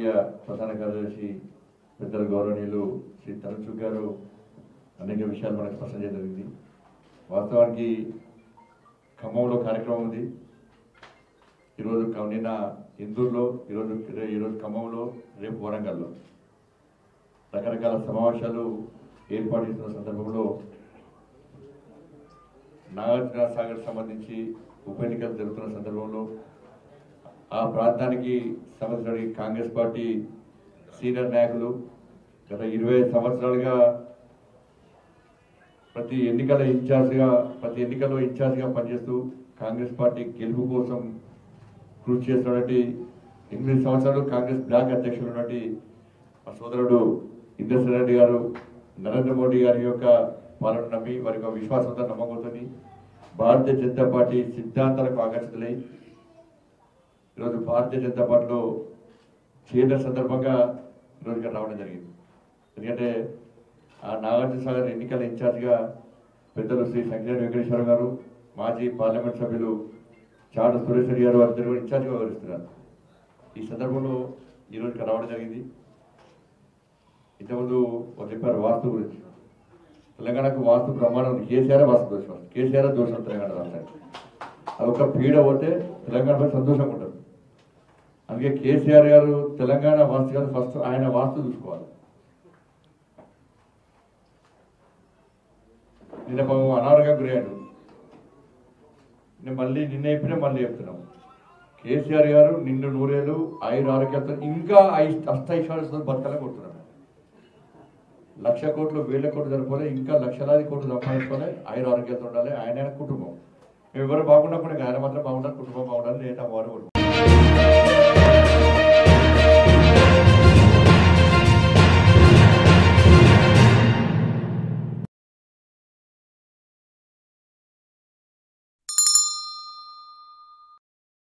జాతీయ ప్రధాన కార్యదర్శి పెద్దల గౌరవనీయులు శ్రీ తరచు గారు అనేక విషయాలు మనకు స్పష్టం చేయడం జరిగింది వాస్తవానికి ఖమ్మంలో కార్యక్రమం ఉంది ఈరోజు క- నిన్న ఇందూరులో ఈరోజు ఈరోజు ఖమ్మంలో రేపు వరంగల్లో రకరకాల సమావేశాలు ఏర్పాటు చేసిన సందర్భంలో నాగార్జున సాగర్ సంబంధించి ఉప ఎన్నికలు జరుగుతున్న సందర్భంలో ఆ ప్రాంతానికి సంబంధించిన కాంగ్రెస్ పార్టీ సీనియర్ నాయకులు గత ఇరవై సంవత్సరాలుగా ప్రతి ఎన్నికల ఇన్ఛార్జిగా ప్రతి ఎన్నికల్లో ఇన్ఛార్జిగా పనిచేస్తూ కాంగ్రెస్ పార్టీ గెలుపు కోసం కృషి చేస్తున్నటువంటి ఎనిమిది సంవత్సరాలు కాంగ్రెస్ బ్లాక్ అధ్యక్షుడు ఉన్నటువంటి మా సోదరుడు ఇంద్రసేన్ రెడ్డి గారు నరేంద్ర మోడీ గారి యొక్క పాలన నమ్మి వారి యొక్క విశ్వాసంతో నమ్మకంతో భారతీయ జనతా పార్టీ సిద్ధాంతాలకు ఆకర్షితులై ఈరోజు భారతీయ జనతా పార్టీలో చేరిన సందర్భంగా ఈరోజు ఇక్కడ రావడం జరిగింది ఎందుకంటే ఆ నాగార్జున సాగర్ ఎన్నికల ఇన్ఛార్జిగా పెద్దలు శ్రీ సంజయ్ వెంకటేశ్వర గారు మాజీ పార్లమెంట్ సభ్యులు చాడ సురేశ్వరి గారు వారిద్దరు కూడా ఇన్ఛార్జిగా వ్యవహరిస్తున్నారు ఈ సందర్భంలో ఈరోజు ఇక్కడ రావడం జరిగింది ఇంతకుముందు ఒక చెప్పారు వాస్తు గురించి తెలంగాణకు వాస్తు ప్రమాణం ఉంది. కేసీఆర్ వాస్తు దోషం కేసీఆర్ దోషం తెలంగాణ రాష్ట్రానికి అది ఒక పీడ పోతే తెలంగాణపై సంతోషంగా ఉంటుంది అందుకే కేసీఆర్ గారు తెలంగాణ వాస్తు కాదు ఫస్ట్ ఆయన వాస్తు చూసుకోవాలి నిన్న పాపం అనారోగ్యం గురయ్యాడు నేను మళ్ళీ నిన్న చెప్పినా మళ్ళీ చెప్తున్నాం కేసీఆర్ గారు నిన్ను నూరేళ్ళు ఆయుర ఆరోగ్యాలతో ఇంకా ఐ- అష్టైశ్వర్యంతో బతకాలని కొడుతున్నాడు లక్ష కోట్లు వేల కోట్లు జరపాలి ఇంకా లక్షలాది కోట్లు సంపాదించుకోవాలి ఆయుర ఆరోగ్యంతో ఉండాలి ఆయన ఆయన కుటుంబం మేము ఎవరు బాగున్నప్పుడు ఇంకా ఆయన మాత్రం బాగుండాలి కుటుంబం బాగుండాలి నేను వారు